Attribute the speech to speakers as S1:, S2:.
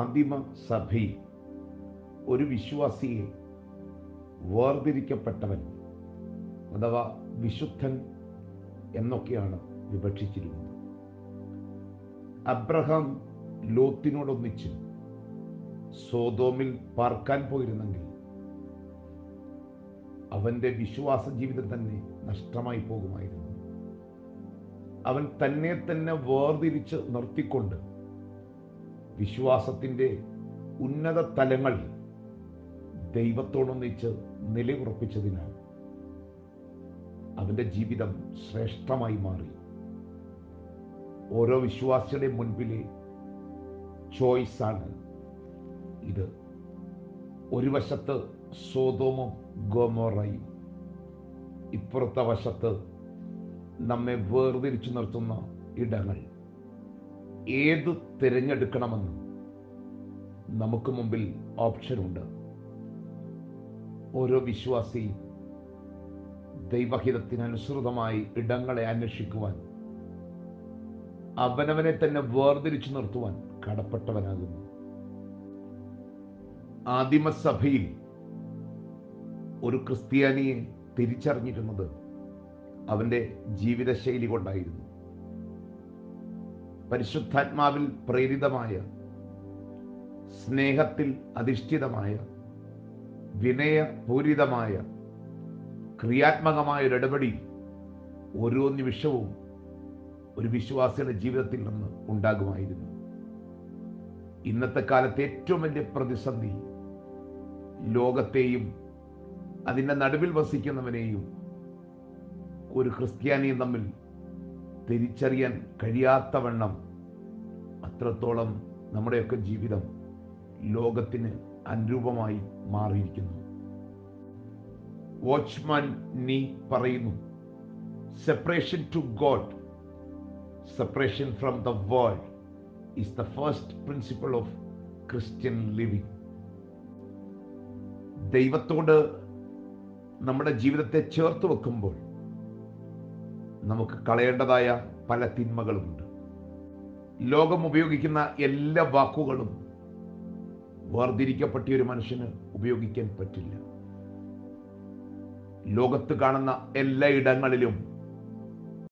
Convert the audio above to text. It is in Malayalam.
S1: ആദിമ സഭയിൽ ഒരു വിശ്വാസിയെ വേർതിരിക്കപ്പെട്ടവൻ അഥവാ വിശുദ്ധൻ എന്നൊക്കെയാണ് വിവക്ഷിച്ചിരുന്നത് അബ്രഹാം ലോത്തിനോടൊന്നിച്ച് സോതോമിൽ പാർക്കാൻ പോയിരുന്നെങ്കിൽ അവന്റെ വിശ്വാസ ജീവിതം തന്നെ നഷ്ടമായി പോകുമായിരുന്നു അവൻ തന്നെ തന്നെ വേർതിരിച്ച് നിർത്തിക്കൊണ്ട് വിശ്വാസത്തിൻ്റെ ഉന്നത തലങ്ങൾ ദൈവത്തോടൊന്നിച്ച് നിലയുറപ്പിച്ചതിനാൽ അവന്റെ ജീവിതം ശ്രേഷ്ഠമായി മാറി ഓരോ വിശ്വാസിയുടെ മുൻപിലെ ചോയ്സാണ് ഇത് ഒരു വശത്ത് സോതോമും ഗോമോറയും ഇപ്പുറത്തെ വശത്ത് നമ്മെ വേർതിരിച്ചു നിർത്തുന്ന ഇടങ്ങൾ ഏത് തിരഞ്ഞെടുക്കണമെന്ന് നമുക്ക് മുമ്പിൽ ഓപ്ഷനുണ്ട് ഓരോ വിശ്വാസിയും ദൈവഹിതത്തിനനുസൃതമായി ഇടങ്ങളെ അന്വേഷിക്കുവാൻ അവനവനെ തന്നെ വേർതിരിച്ചു നിർത്തുവാൻ കടപ്പെട്ടവനാകുന്നു ആദിമസഭയിൽ ഒരു ക്രിസ്ത്യാനിയെ തിരിച്ചറിഞ്ഞിരുന്നത് അവന്റെ ജീവിതശൈലി കൊണ്ടായിരുന്നു പരിശുദ്ധാത്മാവിൽ പ്രേരിതമായ സ്നേഹത്തിൽ അധിഷ്ഠിതമായ വിനയപൂരിതമായ ക്രിയാത്മകമായ ഒരു ഇടപെടി ഓരോ നിമിഷവും ഒരു വിശ്വാസിയുടെ ജീവിതത്തിൽ നിന്ന് ഉണ്ടാകുമായിരുന്നു ഇന്നത്തെ കാലത്തെ ഏറ്റവും വലിയ പ്രതിസന്ധി ലോകത്തെയും അതിൻ്റെ നടുവിൽ വസിക്കുന്നവനെയും ഒരു ക്രിസ്ത്യാനിയും തമ്മിൽ തിരിച്ചറിയാൻ കഴിയാത്തവണ്ണം അത്രത്തോളം നമ്മുടെയൊക്കെ ജീവിതം ലോകത്തിന് അനുരൂപമായി മാറിയിരിക്കുന്നു വാച്ച്മാൻ നീ പറയുന്നു separation to God separation from the world is the first principle of Christian living ദൈവത്തോട് നമ്മുടെ ജീവിതത്തെ ചേർത്ത് വെക്കുമ്പോൾ നമുക്ക് കളയേണ്ടതായ പല തിന്മകളുമുണ്ട് ലോകം ഉപയോഗിക്കുന്ന എല്ലാ വാക്കുകളും വേർതിരിക്കപ്പെട്ട ഒരു മനുഷ്യന് ഉപയോഗിക്കാൻ പറ്റില്ല ലോകത്ത് കാണുന്ന എല്ലാ ഇടങ്ങളിലും